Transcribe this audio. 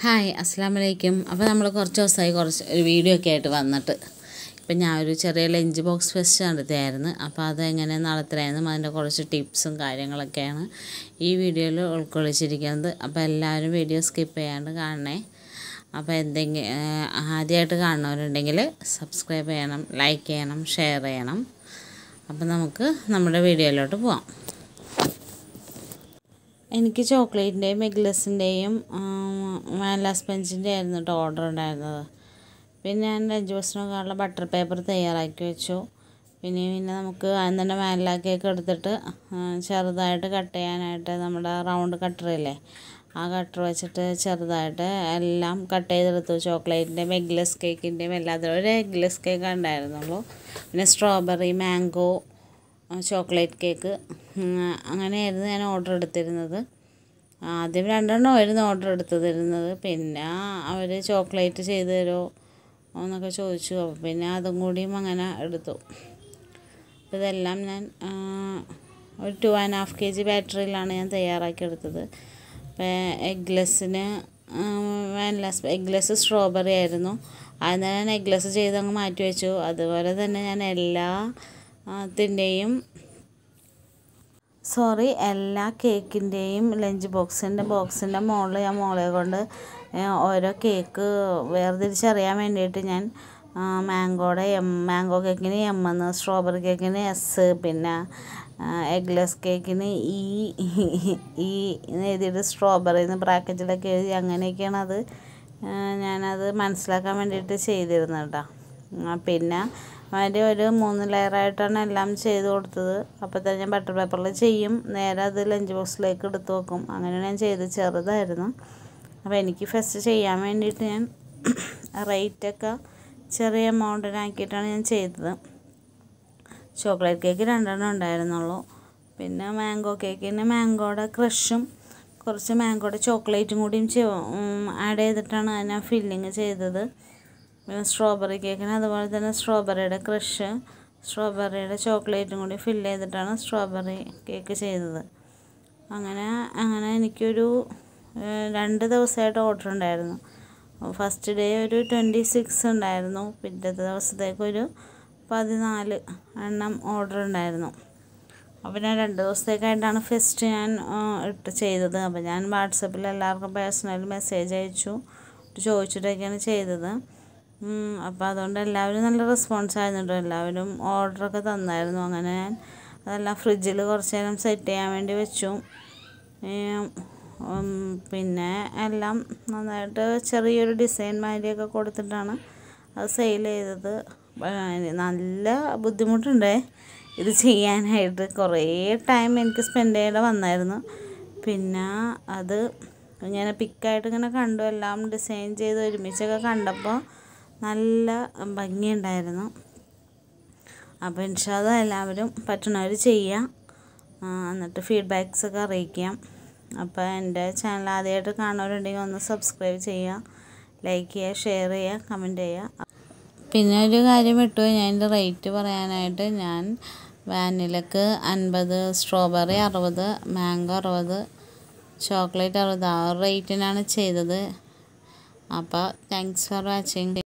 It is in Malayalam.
ഹായ് അസ്സാം വലൈക്കും അപ്പോൾ നമ്മൾ കുറച്ച് ദിവസമായി കുറച്ച് ഒരു വീഡിയോ ഒക്കെ ആയിട്ട് വന്നിട്ട് ഇപ്പം ഞാൻ ഒരു ചെറിയ ലഞ്ച് ബോക്സ് ഫെസ്റ്റ് നടത്തിയായിരുന്നു അപ്പോൾ അതെങ്ങനെ നടത്തലായിരുന്നു അതിൻ്റെ കുറച്ച് ടിപ്സും കാര്യങ്ങളൊക്കെയാണ് ഈ വീഡിയോയിൽ ഉൾക്കൊള്ളിച്ചിരിക്കുന്നത് അപ്പോൾ എല്ലാവരും വീഡിയോ സ്കിപ്പ് ചെയ്യാണ്ട് കാണണേ അപ്പോൾ എന്തെങ്കിലും ആദ്യമായിട്ട് കാണുന്നവരുണ്ടെങ്കിൽ സബ്സ്ക്രൈബ് ചെയ്യണം ലൈക്ക് ചെയ്യണം ഷെയർ ചെയ്യണം അപ്പോൾ നമുക്ക് നമ്മുടെ വീഡിയോയിലോട്ട് പോവാം എനിക്ക് ചോക്ലേറ്റിൻ്റെയും എഗ്ലെസിൻ്റെയും വാനില സ്പഞ്ചിൻ്റെ ആയിരുന്നു കേട്ടോ ഓർഡർ ഉണ്ടായിരുന്നത് പിന്നെ ഞാൻ ലഞ്ച് ബോക്സിനൊക്കെയുള്ള ബട്ടർ പേപ്പർ തയ്യാറാക്കി വെച്ചു പിന്നെ പിന്നെ നമുക്ക് ആദ്യം തന്നെ വാനില കേക്ക് എടുത്തിട്ട് ചെറുതായിട്ട് കട്ട് ചെയ്യാനായിട്ട് നമ്മുടെ റൗണ്ട് കട്ടറില്ലേ ആ കട്ടർ വെച്ചിട്ട് ചെറുതായിട്ട് എല്ലാം കട്ട് ചെയ്തെടുത്തു ചോക്ലേറ്റിൻ്റെയും എഗ്ലെസ് കേക്കിൻ്റെയും എല്ലാത്തിനും ഒരു എഗ്ലെസ് കേക്ക് ഉണ്ടായിരുന്നുള്ളൂ പിന്നെ സ്ട്രോബെറി മാംഗോ ചോക്ലേറ്റ് കേക്ക് അങ്ങനെയായിരുന്നു ഞാൻ ഓർഡർ എടുത്തിരുന്നത് ആദ്യം രണ്ടെണ്ണമായിരുന്നു ഓർഡർ എടുത്തിരുന്നത് പിന്നെ അവർ ചോക്ലേറ്റ് ചെയ്ത് തരുമോ എന്നൊക്കെ ചോദിച്ചു അപ്പോൾ പിന്നെ അതും കൂടിയും അങ്ങനെ എടുത്തു അപ്പോൾ ഇതെല്ലാം ഞാൻ ഒരു two and half K G ബാറ്ററിയിലാണ് ഞാൻ തയ്യാറാക്കിയെടുത്തത് അപ്പോൾ എഗ്ലെസ്സിന് വാനില എഗ്ലെസ് സ്ട്രോബെറി ആയിരുന്നു അതിന് ഞാൻ എഗ്ലെസ് ചെയ്ത് അങ്ങ് മാറ്റി വെച്ചു അതുപോലെ തന്നെ ഞാൻ എല്ലാ ത്തിൻ്റെയും സോറി എല്ലാ കേക്കിൻ്റെയും ലഞ്ച് ബോക്സിൻ്റെ ബോക്സിൻ്റെ മുകളിൽ ഞാൻ മോളെ കൊണ്ട് ഓരോ കേക്ക് വേർതിരിച്ചറിയാൻ വേണ്ടിയിട്ട് ഞാൻ മാംഗോയുടെ എം മാംഗോ കേക്കിന് എം എന്ന് സ്ട്രോബെറി കേക്കിന് എസ് പിന്നെ എഗ്ലെസ് കേക്കിന് ഈ ഈ എഴുതിയിട്ട് സ്ട്രോബെറി എന്ന് ബ്രാക്കറ്റിലൊക്കെ എഴുതി അങ്ങനെയൊക്കെയാണ് അത് ഞാനത് മനസ്സിലാക്കാൻ വേണ്ടിയിട്ട് ചെയ്തിരുന്നത് കേട്ടോ പിന്നെ അതിൻ്റെ ഒരു മൂന്ന് ലെയറായിട്ടാണ് എല്ലാം ചെയ്ത് കൊടുത്തത് അപ്പോൾ തന്നെ ഞാൻ ബട്ടർ പേപ്പറിൽ ചെയ്യും നേരെ അത് ലഞ്ച് ബോക്സിലേക്ക് എടുത്ത് വെക്കും അങ്ങനെയാണ് ഞാൻ ചെയ്ത് ചെറുതായിരുന്നു അപ്പോൾ എനിക്ക് ഫസ്റ്റ് ചെയ്യാൻ വേണ്ടിയിട്ട് ഞാൻ റേറ്റൊക്കെ ചെറിയ എമൗണ്ടിനാക്കിയിട്ടാണ് ഞാൻ ചെയ്തത് ചോക്ലേറ്റ് കേക്ക് രണ്ടെണ്ണം ഉണ്ടായിരുന്നുള്ളൂ പിന്നെ മാംഗോ കേക്കിന് മാംഗോയുടെ ക്രഷും കുറച്ച് മാംഗോയുടെ ചോക്ലേറ്റും കൂടിയും ആഡ് ചെയ്തിട്ടാണ് ഞാൻ ഫില്ലിങ് ചെയ്തത് പിന്നെ സ്ട്രോബെറി കേക്കിന് അതുപോലെ തന്നെ സ്ട്രോബെറിയുടെ ക്രഷ് സ്ട്രോബെറിയുടെ ചോക്ലേറ്റും കൂടി ഫില്ല് ചെയ്തിട്ടാണ് സ്ട്രോബെറി കേക്ക് ചെയ്തത് അങ്ങനെ അങ്ങനെ എനിക്കൊരു രണ്ട് ദിവസമായിട്ട് ഓർഡർ ഉണ്ടായിരുന്നു ഫസ്റ്റ് ഡേ ഒരു ട്വൻറ്റി സിക്സ് ഉണ്ടായിരുന്നു പിറ്റത്തെ ദിവസത്തേക്കൊരു പതിനാല് എണ്ണം ഓർഡർ ഉണ്ടായിരുന്നു അപ്പോൾ ഞാൻ രണ്ട് ദിവസത്തേക്കായിട്ടാണ് ഫസ്റ്റ് ഞാൻ ഇട്ട് ചെയ്തത് അപ്പോൾ ഞാൻ വാട്സപ്പിൽ എല്ലാവർക്കും പേഴ്സണൽ മെസ്സേജ് അയച്ചു ചോദിച്ചിട്ടൊക്കെയാണ് ചെയ്തത് അപ്പോൾ അതുകൊണ്ട് എല്ലാവരും നല്ല റെസ്പോൺസ് ആയിരുന്നു കേട്ടോ എല്ലാവരും ഓർഡറൊക്കെ തന്നായിരുന്നു അങ്ങനെ ഞാൻ അതെല്ലാം ഫ്രിഡ്ജിൽ കുറച്ച് നേരം സെറ്റ് ചെയ്യാൻ വേണ്ടി വെച്ചു പിന്നെ എല്ലാം നന്നായിട്ട് ചെറിയൊരു ഡിസൈൻ മാതിരിയൊക്കെ കൊടുത്തിട്ടാണ് അത് സെയിൽ ചെയ്തത് നല്ല ബുദ്ധിമുട്ടുണ്ടേ ഇത് ചെയ്യാനായിട്ട് കുറേ ടൈം എനിക്ക് സ്പെൻഡ് ചെയ്യേണ്ട വന്നായിരുന്നു പിന്നെ അത് ഇങ്ങനെ പിക്കായിട്ട് ഇങ്ങനെ കണ്ടു എല്ലാം ഡിസൈൻ ചെയ്ത് ഒരുമിച്ചൊക്കെ കണ്ടപ്പോൾ നല്ല ഭംഗിയുണ്ടായിരുന്നു അപ്പോൾ ഇൻഷാല്ല എല്ലാവരും പറ്റുന്നവർ ചെയ്യാം എന്നിട്ട് ഫീഡ്ബാക്സൊക്കെ അറിയിക്കാം അപ്പോൾ എൻ്റെ ചാനൽ ആദ്യമായിട്ട് കാണുന്നവരുണ്ടെങ്കിൽ ഒന്ന് സബ്സ്ക്രൈബ് ചെയ്യുക ലൈക്ക് ചെയ്യുക ഷെയർ ചെയ്യുക കമൻറ്റ് ചെയ്യുക പിന്നെ ഒരു കാര്യം വിട്ടു ഞാൻ എൻ്റെ റേറ്റ് പറയാനായിട്ട് ഞാൻ വാനിലക്ക് അൻപത് സ്ട്രോബെറി അറുപത് മാംഗോ അറുപത് ചോക്ലേറ്റ് അറുപത് ആ റേറ്റിനാണ് ചെയ്തത് അപ്പോൾ താങ്ക്സ് ഫോർ വാച്ചിങ്